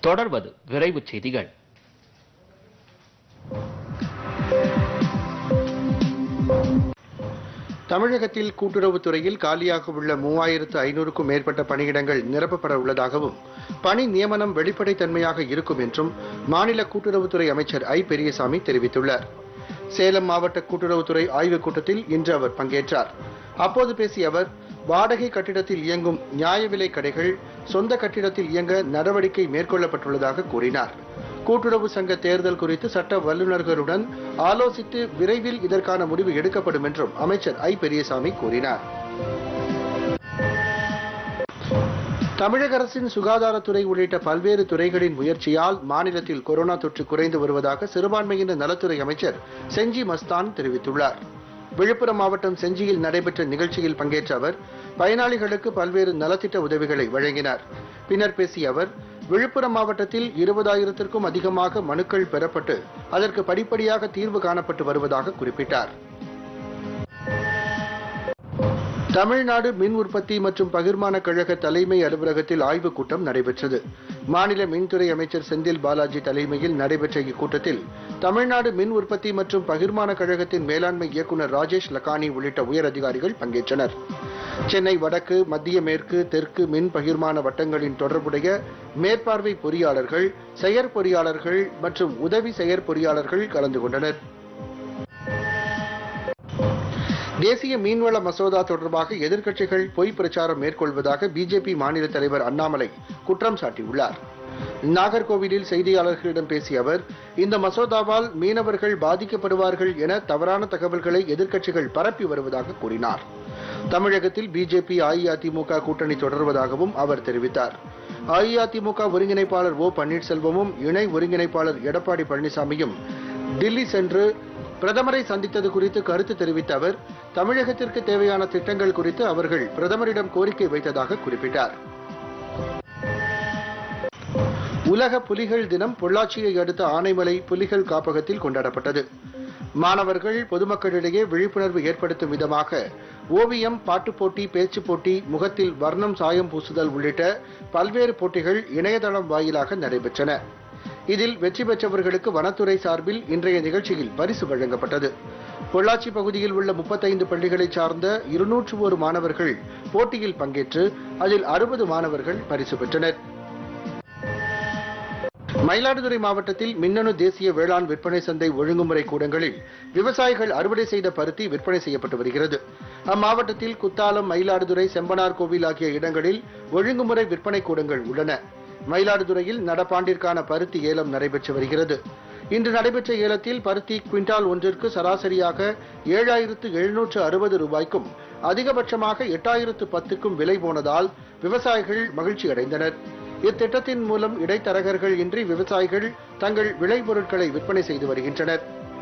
தொடர்வது விரைவுச் செய்திகள் தமிழகத்தில் கூட்டுறவுத்துறையில் காலியாக உள்ள மூவாயிரத்து ஐநூறுக்கும் மேற்பட்ட பணியிடங்கள் நிரப்பப்பட உள்ளதாகவும் பணி நியமனம் வெளிப்படைத்தன்மையாக இருக்கும் என்றும் மாநில கூட்டுறவுத்துறை அமைச்சர் ஐ பெரியசாமி தெரிவித்துள்ளார் சேலம் மாவட்ட கூட்டுறவுத்துறை ஆய்வுக் கூட்டத்தில் இன்று அவர் பங்கேற்றார் அப்போது பேசிய அவர் வாடகை கட்டிடத்தில் இயங்கும் நியாய விலை கடைகள் சொந்த கட்டிடத்தில் இயங்க நடவடிக்கை மேற்கொள்ளப்பட்டுள்ளதாக கூறினார் கூட்டுறவு சங்க தேர்தல் குறித்து சட்ட வல்லுநர்களுடன் ஆலோசித்து விரைவில் இதற்கான முடிவு எடுக்கப்படும் என்றும் அமைச்சர் ஐ பெரியசாமி கூறினார் தமிழக அரசின் சுகாதாரத்துறை உள்ளிட்ட பல்வேறு துறைகளின் முயற்சியால் மாநிலத்தில் கொரோனா தொற்று குறைந்து வருவதாக சிறுபான்மையினர் நலத்துறை அமைச்சர் செஞ்சி மஸ்தான் தெரிவித்துள்ளார் விழுப்புரம் மாவட்டம் செஞ்சியில் நடைபெற்ற நிகழ்ச்சியில் பங்கேற்ற அவர் பயனாளிகளுக்கு பல்வேறு நலத்திட்ட உதவிகளை வழங்கினார் பின்னர் பேசிய அவர் விழுப்புரம் மாவட்டத்தில் இருபதாயிரத்திற்கும் அதிகமாக மனுக்கள் பெறப்பட்டு அதற்கு படிப்படியாக தீர்வு காணப்பட்டு வருவதாக குறிப்பிட்டார் தமிழ்நாடு மின் உற்பத்தி மற்றும் பகிர்மான கழக தலைமை அலுவலகத்தில் ஆய்வுக் கூட்டம் நடைபெற்றது மாநில மின்துறை அமைச்சர் செந்தில் பாலாஜி தலைமையில் நடைபெற்ற இக்கூட்டத்தில் தமிழ்நாடு மின் உற்பத்தி மற்றும் பகிர்மான கழகத்தின் மேலாண்மை இயக்குநர் ராஜேஷ் லக்கானி உள்ளிட்ட உயர் அதிகாரிகள் பங்கேற்றனர் சென்னை வடக்கு மத்திய மேற்கு தெற்கு மின் பகிர்மான வட்டங்களின் தொடர்புடைய மேற்பார்வை பொறியாளர்கள் செயற்பொறியாளர்கள் மற்றும் உதவி செயற்பொறியாளர்கள் கலந்து கொண்டனர் தேசிய மீன்வள மசோதா தொடர்பாக எதிர்க்கட்சிகள் பொய் பிரச்சாரம் மேற்கொள்வதாக பிஜேபி மாநில தலைவர் அண்ணாமலை குற்றம் சாட்டியுள்ளார் நாகர்கோவிலில் செய்தியாளர்களிடம் பேசிய அவர் இந்த மசோதாவால் மீனவர்கள் பாதிக்கப்படுவார்கள் என தவறான தகவல்களை எதிர்க்கட்சிகள் பரப்பி வருவதாக கூறினார் தமிழகத்தில் பிஜேபி அஇஅதிமுக கூட்டணி தொடர்வதாகவும் அவர் தெரிவித்தார் அஇஅதிமுக ஒருங்கிணைப்பாளர் ஓ பன்னீர்செல்வமும் இணை ஒருங்கிணைப்பாளர் எடப்பாடி பழனிசாமியும் டில்லி சென்று பிரதமரை சந்தித்தது குறித்து கருத்து தெரிவித்த அவர் தமிழகத்திற்கு தேவையான திட்டங்கள் குறித்து அவர்கள் பிரதமரிடம் கோரிக்கை வைத்ததாக குறிப்பிட்டார் உலக புலிகள் தினம் பொள்ளாச்சியை அடுத்த ஆனைமலை புலிகள் காப்பகத்தில் கொண்டாடப்பட்டது மாணவர்கள் பொதுமக்களிடையே விழிப்புணர்வு ஏற்படுத்தும் விதமாக ஓவியம் பாட்டுப் போட்டி பேச்சுப் போட்டி முகத்தில் வர்ணம் சாயம் பூசுதல் உள்ளிட்ட பல்வேறு போட்டிகள் இணையதளம் வாயிலாக நடைபெற்றன இதில் வெற்றி பெற்றவர்களுக்கு வனத்துறை சார்பில் இன்றைய நிகழ்ச்சியில் பரிசு வழங்கப்பட்டது பொள்ளாச்சி பகுதியில் உள்ள முப்பத்தைந்து பள்ளிகளைச் சார்ந்த இருநூற்று ஒரு மாணவர்கள் போட்டியில் பங்கேற்று அதில் அறுபது மாணவர்கள் பரிசு பெற்றனர் மயிலாடுதுறை மாவட்டத்தில் மின்னணு தேசிய வேளாண் விற்பனை சந்தை ஒழுங்குமுறை கூடங்களில் விவசாயிகள் அறுவடை செய்த பருத்தி விற்பனை செய்யப்பட்டு வருகிறது அம்மாவட்டத்தில் குத்தாலம் மயிலாடுதுறை செம்பனார் கோவில் ஆகிய இடங்களில் ஒழுங்குமுறை விற்பனை கூடங்கள் உள்ளன மயிலாடுதுறையில் நடப்பாண்டிற்கான பருத்தி ஏலம் நடைபெற்று வருகிறது இன்று நடைபெற்ற ஏலத்தில் பருத்தி குவிண்டால் ஒன்றிற்கு சராசரியாக ஏழாயிரத்து எழுநூற்று அறுபது ரூபாய்க்கும் அதிகபட்சமாக எட்டாயிரத்து பத்துக்கும் விலை போனதால் விவசாயிகள் மகிழ்ச்சி அடைந்தனர் இத்திட்டத்தின் மூலம் இடைத்தரகர்கள் இன்றி விவசாயிகள் தங்கள் விளைபொருட்களை விற்பனை செய்து வருகின்றனர்